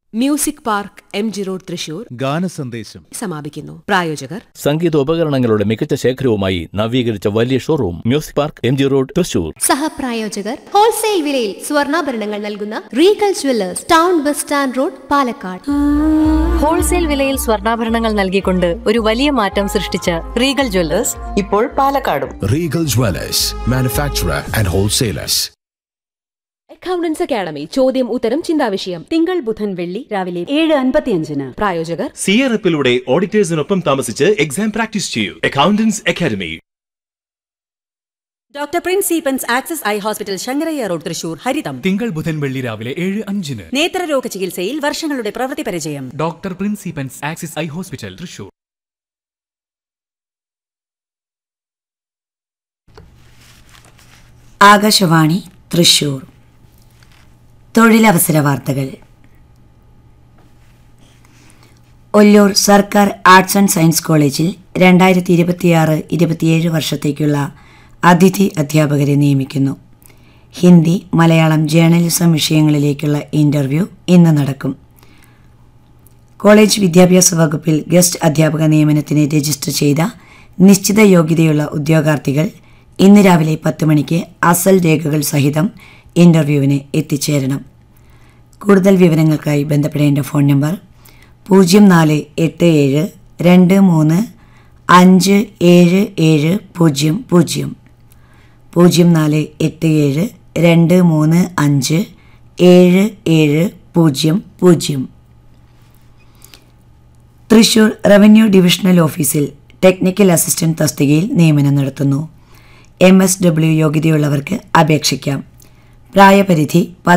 Music park M G road Thrissur ഗാനസന്ദേശം സമാപിക്കുന്നു പ്രായോജകർ സംഗീതോപകരണങ്ങളുടെ മികച്ച ശേഖരവുമായി നവീകരിച്ച വലിയ showroom music park M G road Thrissur സഹപ്രായോജകർ ഹോൾസെയിൽ വിലയിൽ സ്വർണ്ണാഭരണങ്ങൾ നൽകുന്ന Regal jewellers town bus stand road Palakkad wholesale വിലയിൽ സ്വർണ്ണാഭരണങ്ങൾ നൽകിക്കൊണ്ട് ഒരു വലിയ മാറ്റം സൃഷ്ടിച്ച റീഗൽ ജ്വല്ലേഴ്സ് ഇപ്പോൾ പാലക്കാടും Regal Dwellers, manufacturer and wholesalers. Accountants academy ചോദ്യം ഉത്തരം ചിന്താവിഷയം തിങ്കൾ ബുധൻ വെള്ളി രാവിലെ ഏഴ് അൻപത്തിയഞ്ചിന് പ്രായോജകർ സിയറപ്പിലൂടെ ഓഡിറ്റേഴ്സിനൊപ്പം താമസിച്ച് എക്സാം പ്രാക്ടീസ് ചെയ്യൂ അക്കൗണ്ടൻസ് അക്കാദമി ഡോക്ടർ പ്രിൻസ് സീപ്പൻസ് access eye hospital Sankaraiah road Thrissur ഹരിതം തിങ്കൾ ബുധൻ വെള്ളി രാവിലെ ഏഴ് അഞ്ചിന് നേത്രരോഗ ചികിത്സയിൽ വർഷങ്ങളുടെ പ്രവൃത്തി പരിചയം ഡോക്ടർ പ്രിൻസിപ്പൻസ് axis eye hospital Thrissur Akashvani Thrissur തൊഴിലവസര വാർത്തകൾ ഒല്ലൂർ സർക്കാർ ആർട്സ് ആൻഡ് സയൻസ് കോളേജിൽ രണ്ടായിരത്തി ഇരുപത്തിയാറ് ഇരുപത്തിയേഴ് വർഷത്തേക്കുള്ള അതിഥി അധ്യാപകരെ നിയമിക്കുന്നു ഹിന്ദി മലയാളം ജേർണലിസം വിഷയങ്ങളിലേക്കുള്ള ഇന്റർവ്യൂ ഇന്ന് നടക്കും കോളേജ് വിദ്യാഭ്യാസ വകുപ്പിൽ ഗസ്റ്റ് അധ്യാപക നിയമനത്തിന് രജിസ്റ്റർ ചെയ്ത നിശ്ചിത യോഗ്യതയുള്ള ഉദ്യോഗാർത്ഥികൾ ഇന്ന് രാവിലെ പത്ത് മണിക്ക് അസൽ രേഖകൾ സഹിതം ഇന്റർവ്യൂവിന് എത്തിച്ചേരണം കൂടുതൽ വിവരങ്ങൾക്കായി ബന്ധപ്പെടേണ്ട ഫോൺ നമ്പർ പൂജ്യം നാല് എട്ട് ഏഴ് രണ്ട് മൂന്ന് അഞ്ച് ഏഴ് ഏഴ് പൂജ്യം പൂജ്യം പൂജ്യം നാല് എട്ട് ഏഴ് രണ്ട് മൂന്ന് അഞ്ച് ഏഴ് ഏഴ് പൂജ്യം പൂജ്യം തൃശൂർ റവന്യൂ ഡിവിഷണൽ ഓഫീസിൽ ടെക്നിക്കൽ അസിസ്റ്റന്റ് തസ്തികയിൽ നിയമനം നടത്തുന്നു എം എസ് ഡബ്ല്യു യോഗ്യതയുള്ളവർക്ക് അപേക്ഷിക്കാം പ്രായപരിധി